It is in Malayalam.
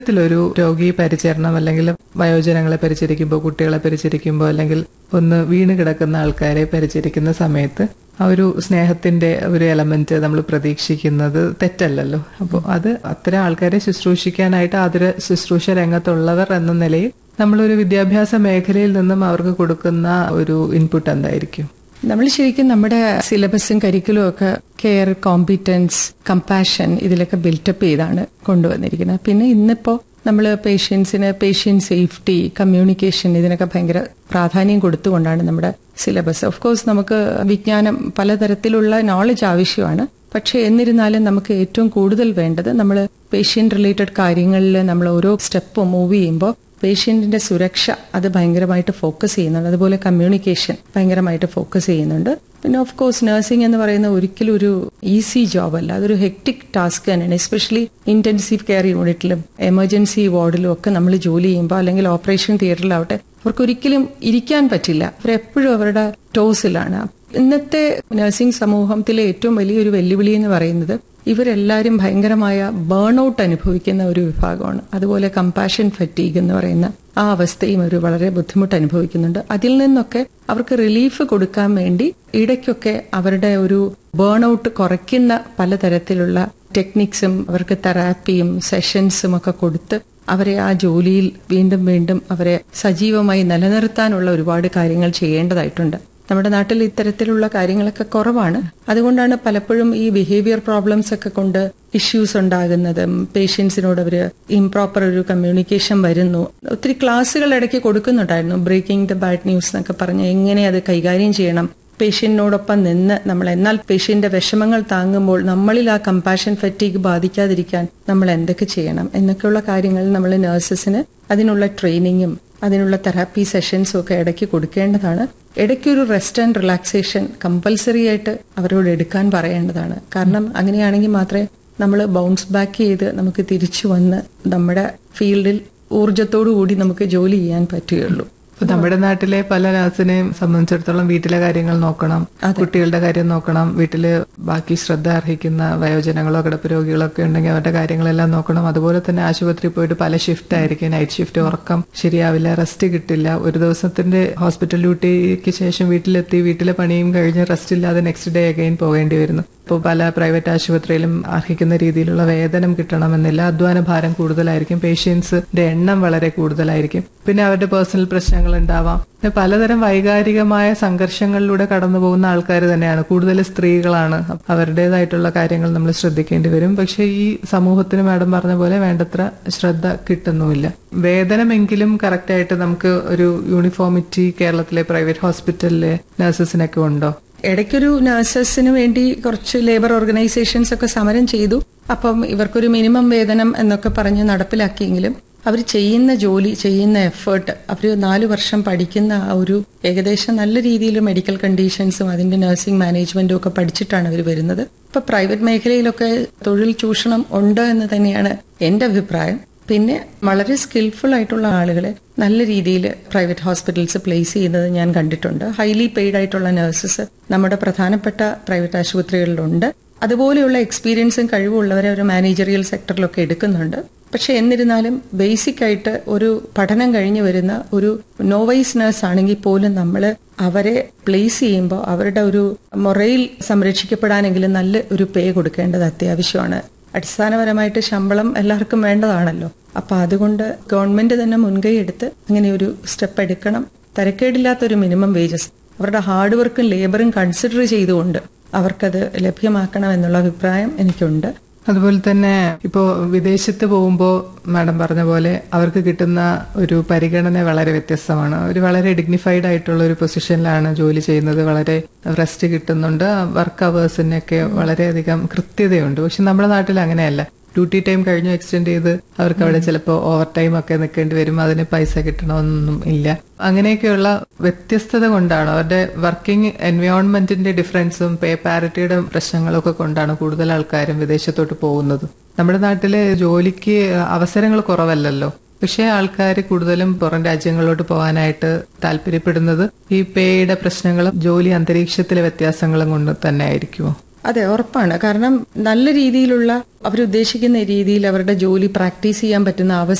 ത്തിലൊരു രോഗി പരിചരണം അല്ലെങ്കിൽ വയോജനങ്ങളെ പരിചരിക്കുമ്പോൾ കുട്ടികളെ പരിചരിക്കുമ്പോൾ അല്ലെങ്കിൽ ഒന്ന് വീണ് കിടക്കുന്ന ആൾക്കാരെ പരിചരിക്കുന്ന സമയത്ത് ആ ഒരു സ്നേഹത്തിന്റെ ഒരു എലമെന്റ് നമ്മൾ പ്രതീക്ഷിക്കുന്നത് തെറ്റല്ലല്ലോ അപ്പോൾ അത് അത്തരം ആൾക്കാരെ ശുശ്രൂഷിക്കാനായിട്ട് ആതുര ശുശ്രൂഷ രംഗത്തുള്ളവർ എന്ന നിലയിൽ നമ്മളൊരു വിദ്യാഭ്യാസ മേഖലയിൽ നിന്നും അവർക്ക് കൊടുക്കുന്ന ഒരു ഇൻപുട്ട് എന്തായിരിക്കും നമ്മൾ ശരിക്കും നമ്മുടെ സിലബസും കരിക്കുലും ഒക്കെ കെയർ കോമ്പിറ്റൻസ് കമ്പാഷൻ ഇതിലൊക്കെ ബിൽറ്റപ്പ് ചെയ്താണ് കൊണ്ടുവന്നിരിക്കുന്നത് പിന്നെ ഇന്നിപ്പോ നമ്മൾ പേഷ്യൻസിന് പേഷ്യൻ സേഫ്റ്റി കമ്മ്യൂണിക്കേഷൻ ഇതിനൊക്കെ ഭയങ്കര പ്രാധാന്യം കൊടുത്തുകൊണ്ടാണ് നമ്മുടെ സിലബസ് ഓഫ് കോഴ്സ് നമുക്ക് വിജ്ഞാനം പലതരത്തിലുള്ള നോളജ് ആവശ്യമാണ് പക്ഷെ എന്നിരുന്നാലും നമുക്ക് ഏറ്റവും കൂടുതൽ വേണ്ടത് നമ്മൾ പേഷ്യന്റ് റിലേറ്റഡ് കാര്യങ്ങളിൽ നമ്മൾ ഓരോ സ്റ്റെപ്പ് മൂവ് ചെയ്യുമ്പോൾ പേഷ്യന്റിന്റെ സുരക്ഷ അത് ഭയങ്കരമായിട്ട് ഫോക്കസ് ചെയ്യുന്നുണ്ട് അതുപോലെ കമ്മ്യൂണിക്കേഷൻ ഭയങ്കരമായിട്ട് ഫോക്കസ് ചെയ്യുന്നുണ്ട് പിന്നെ ഓഫ് കോഴ്സ് നഴ്സിംഗ് എന്ന് പറയുന്ന ഒരിക്കലും ഒരു ഈസി ജോബ് അല്ല അതൊരു ഹെക്ടിക് ടാസ്ക് തന്നെയാണ് എസ്പെഷ്യലി ഇന്റൻസീവ് കെയർ യൂണിറ്റിലും എമർജൻസി വാർഡിലും ഒക്കെ നമ്മൾ ജോലി ചെയ്യുമ്പോൾ അല്ലെങ്കിൽ ഓപ്പറേഷൻ തിയേറ്ററിലാവട്ടെ അവർക്ക് ഒരിക്കലും ഇരിക്കാൻ പറ്റില്ല അവരെപ്പോഴും അവരുടെ ടോസിലാണ് ഇന്നത്തെ നഴ്സിംഗ് സമൂഹത്തിലെ ഏറ്റവും വലിയൊരു വെല്ലുവിളി എന്ന് പറയുന്നത് ഇവരെല്ലാവരും ഭയങ്കരമായ ബേൺ ഔട്ട് അനുഭവിക്കുന്ന ഒരു വിഭാഗമാണ് അതുപോലെ കമ്പാഷൻ ഫറ്റീഗ് എന്ന് പറയുന്ന ആ അവസ്ഥയും ഒരു വളരെ ബുദ്ധിമുട്ട് അനുഭവിക്കുന്നുണ്ട് അതിൽ നിന്നൊക്കെ അവർക്ക് റിലീഫ് കൊടുക്കാൻ വേണ്ടി ഇടയ്ക്കൊക്കെ അവരുടെ ഒരു ബേൺ ഔട്ട് കുറയ്ക്കുന്ന പലതരത്തിലുള്ള ടെക്നിക്സും അവർക്ക് തെറാപ്പിയും സെഷൻസും ഒക്കെ കൊടുത്ത് അവരെ ആ ജോലിയിൽ വീണ്ടും വീണ്ടും അവരെ സജീവമായി നിലനിർത്താനുള്ള ഒരുപാട് കാര്യങ്ങൾ ചെയ്യേണ്ടതായിട്ടുണ്ട് നമ്മുടെ നാട്ടിൽ ഇത്തരത്തിലുള്ള കാര്യങ്ങളൊക്കെ കുറവാണ് അതുകൊണ്ടാണ് പലപ്പോഴും ഈ ബിഹേവിയർ പ്രോബ്ലംസ് ഒക്കെ കൊണ്ട് ഇഷ്യൂസ് ഉണ്ടാകുന്നതും പേഷ്യൻസിനോട് അവര് ഇംപ്രോപ്പർ ഒരു കമ്മ്യൂണിക്കേഷൻ വരുന്നു ഒത്തിരി ക്ലാസ്സുകൾ ഇടയ്ക്ക് കൊടുക്കുന്നുണ്ടായിരുന്നു ബ്രേക്കിംഗ് ദ ബാഡ് ന്യൂസ് എന്നൊക്കെ പറഞ്ഞ് എങ്ങനെ അത് കൈകാര്യം ചെയ്യണം പേഷ്യന്റിനോടൊപ്പം നിന്ന് നമ്മൾ എന്നാൽ പേഷ്യന്റെ വിഷമങ്ങൾ താങ്ങുമ്പോൾ നമ്മളിൽ ആ കമ്പാഷൻ ഫറ്റീഗ് ബാധിക്കാതിരിക്കാൻ നമ്മൾ എന്തൊക്കെ ചെയ്യണം എന്നൊക്കെയുള്ള കാര്യങ്ങൾ നമ്മൾ നഴ്സസിന് അതിനുള്ള ട്രെയിനിങ്ങും അതിനുള്ള തെറാപ്പി സെഷൻസും ഒക്കെ ഇടയ്ക്ക് കൊടുക്കേണ്ടതാണ് ഇടയ്ക്കൊരു റെസ്റ്റ് ആൻഡ് റിലാക്സേഷൻ കമ്പൽസറി ആയിട്ട് അവരോട് എടുക്കാൻ പറയേണ്ടതാണ് കാരണം അങ്ങനെയാണെങ്കിൽ മാത്രമേ നമ്മൾ ബൗൺസ് ബാക്ക് ചെയ്ത് നമുക്ക് തിരിച്ചു വന്ന് നമ്മുടെ ഫീൽഡിൽ ഊർജത്തോടു കൂടി നമുക്ക് ജോലി ചെയ്യാൻ പറ്റുകയുള്ളൂ ഇപ്പൊ നമ്മുടെ നാട്ടിലെ പല നഴ്സിനെയും സംബന്ധിച്ചിടത്തോളം വീട്ടിലെ കാര്യങ്ങൾ നോക്കണം കുട്ടികളുടെ കാര്യം നോക്കണം വീട്ടില് ബാക്കി ശ്രദ്ധ അർഹിക്കുന്ന വയോജനങ്ങളോ കിടപ്പ് രോഗികളോ ഒക്കെ ഉണ്ടെങ്കിൽ അവരുടെ കാര്യങ്ങളെല്ലാം നോക്കണം അതുപോലെ തന്നെ ആശുപത്രിയിൽ പോയിട്ട് പല ഷിഫ്റ്റ് ആയിരിക്കും നൈറ്റ് ഷിഫ്റ്റ് ഉറക്കം ശരിയാവില്ല റെസ്റ്റ് കിട്ടില്ല ഒരു ദിവസത്തിന്റെ ഹോസ്പിറ്റൽ ഡ്യൂട്ടിക്ക് ശേഷം വീട്ടിലെത്തി വീട്ടിലെ പണിയും കഴിഞ്ഞ് റെസ്റ്റ് ഇല്ലാതെ നെക്സ്റ്റ് ഡേ അഗൈൻ പോകേണ്ടി വരുന്നു ഇപ്പോൾ പല പ്രൈവറ്റ് ആശുപത്രിയിലും അർഹിക്കുന്ന രീതിയിലുള്ള വേതനം കിട്ടണമെന്നില്ല അധ്വാന ഭാരം കൂടുതലായിരിക്കും പേഷ്യൻസിന്റെ എണ്ണം വളരെ കൂടുതലായിരിക്കും പിന്നെ അവരുടെ പേഴ്സണൽ പ്രശ്നങ്ങൾ ഉണ്ടാവാം പിന്നെ പലതരം വൈകാരികമായ സംഘർഷങ്ങളിലൂടെ കടന്നു പോകുന്ന ആൾക്കാർ തന്നെയാണ് കൂടുതൽ സ്ത്രീകളാണ് അവരുടേതായിട്ടുള്ള കാര്യങ്ങൾ നമ്മൾ ശ്രദ്ധിക്കേണ്ടി വരും പക്ഷെ ഈ സമൂഹത്തിന് മാഡം പറഞ്ഞ പോലെ വേണ്ടത്ര ശ്രദ്ധ കിട്ടുന്നുമില്ല വേതനമെങ്കിലും കറക്റ്റായിട്ട് നമുക്ക് ഒരു യൂണിഫോമിറ്റി കേരളത്തിലെ പ്രൈവറ്റ് ഹോസ്പിറ്റലിലെ നഴ്സസിനൊക്കെ ഉണ്ടോ ഇടയ്ക്കൊരു നഴ്സസിന് വേണ്ടി കുറച്ച് ലേബർ ഓർഗനൈസേഷൻസ് ഒക്കെ സമരം ചെയ്തു അപ്പം ഇവർക്കൊരു മിനിമം വേതനം എന്നൊക്കെ പറഞ്ഞ് നടപ്പിലാക്കിയെങ്കിലും അവർ ചെയ്യുന്ന ജോലി ചെയ്യുന്ന എഫേർട്ട് അവർ നാലു വർഷം പഠിക്കുന്ന ആ ഒരു ഏകദേശം നല്ല രീതിയിൽ മെഡിക്കൽ കണ്ടീഷൻസും അതിന്റെ നഴ്സിംഗ് മാനേജ്മെന്റും ഒക്കെ പഠിച്ചിട്ടാണ് അവർ വരുന്നത് ഇപ്പൊ പ്രൈവറ്റ് മേഖലയിലൊക്കെ തൊഴിൽ ചൂഷണം ഉണ്ട് എന്ന് തന്നെയാണ് എന്റെ അഭിപ്രായം പിന്നെ വളരെ സ്കിൽഫുൾ ആയിട്ടുള്ള ആളുകളെ നല്ല രീതിയിൽ പ്രൈവറ്റ് ഹോസ്പിറ്റൽസ് പ്ലേസ് ചെയ്യുന്നത് ഞാൻ കണ്ടിട്ടുണ്ട് ഹൈലി പെയ്ഡ് ആയിട്ടുള്ള നഴ്സസ് നമ്മുടെ പ്രധാനപ്പെട്ട പ്രൈവറ്റ് ആശുപത്രികളിലുണ്ട് അതുപോലെയുള്ള എക്സ്പീരിയൻസും കഴിവുള്ളവരെ ഒരു മാനേജറിയൽ സെക്ടറിലൊക്കെ എടുക്കുന്നുണ്ട് പക്ഷെ എന്നിരുന്നാലും ബേസിക് ആയിട്ട് ഒരു പഠനം കഴിഞ്ഞു വരുന്ന ഒരു നോവൈസ് നഴ്സ് ആണെങ്കിൽ പോലും നമ്മൾ അവരെ പ്ലേസ് ചെയ്യുമ്പോൾ അവരുടെ ഒരു മൊറയിൽ സംരക്ഷിക്കപ്പെടാനെങ്കിലും നല്ല ഒരു പേ കൊടുക്കേണ്ടത് അത്യാവശ്യമാണ് അടിസ്ഥാനപരമായിട്ട് ശമ്പളം എല്ലാവർക്കും വേണ്ടതാണല്ലോ അപ്പൊ അതുകൊണ്ട് ഗവൺമെന്റ് തന്നെ മുൻകൈ എടുത്ത് അങ്ങനെ ഒരു സ്റ്റെപ്പ് എടുക്കണം തരക്കേടില്ലാത്തൊരു മിനിമം വേജസ് അവരുടെ ഹാർഡ് വർക്കും ലേബറും കൺസിഡർ ചെയ്തുകൊണ്ട് അവർക്കത് ലഭ്യമാക്കണം എന്നുള്ള അഭിപ്രായം എനിക്കുണ്ട് അതുപോലെ തന്നെ ഇപ്പോൾ വിദേശത്ത് പോകുമ്പോൾ മാഡം പറഞ്ഞ പോലെ അവർക്ക് കിട്ടുന്ന ഒരു പരിഗണന വളരെ വ്യത്യസ്തമാണ് ഒരു വളരെ ഡിഗ്നിഫൈഡ് ആയിട്ടുള്ള ഒരു പൊസിഷനിലാണ് ജോലി ചെയ്യുന്നത് വളരെ റെസ്റ്റ് കിട്ടുന്നുണ്ട് വർക്ക് അവേഴ്സിനൊക്കെ വളരെയധികം കൃത്യതയുണ്ട് പക്ഷെ നമ്മുടെ നാട്ടിൽ അങ്ങനെയല്ല ഡ്യൂട്ടി ടൈം കഴിഞ്ഞു എക്സ്റ്റെൻഡ് ചെയ്ത് അവർക്ക് അവിടെ ചിലപ്പോൾ ഓവർ ടൈം ഒക്കെ നിൽക്കേണ്ടി വരും അതിന് പൈസ കിട്ടണമെന്നൊന്നും ഇല്ല അങ്ങനെയൊക്കെയുള്ള വ്യത്യസ്തത കൊണ്ടാണ് അവരുടെ വർക്കിംഗ് എൻവയോൺമെന്റിന്റെ ഡിഫറൻസും പേ പാരിറ്റിയുടെ പ്രശ്നങ്ങളൊക്കെ കൊണ്ടാണ് കൂടുതൽ ആൾക്കാരും വിദേശത്തോട്ട് പോകുന്നത് നമ്മുടെ നാട്ടിലെ ജോലിക്ക് അവസരങ്ങൾ കുറവല്ലല്ലോ പക്ഷേ ആൾക്കാർ കൂടുതലും പുറം രാജ്യങ്ങളിലോട്ട് പോകാനായിട്ട് താല്പര്യപ്പെടുന്നത് ഈ പേയുടെ പ്രശ്നങ്ങളും ജോലി അന്തരീക്ഷത്തിലെ വ്യത്യാസങ്ങളും കൊണ്ട് തന്നെ ആയിരിക്കുമോ അതെ ഉറപ്പാണ് കാരണം നല്ല രീതിയിലുള്ള അവരുദ്ദേശിക്കുന്ന രീതിയിൽ അവരുടെ ജോലി പ്രാക്ടീസ് ചെയ്യാൻ പറ്റുന്ന അവസ്ഥ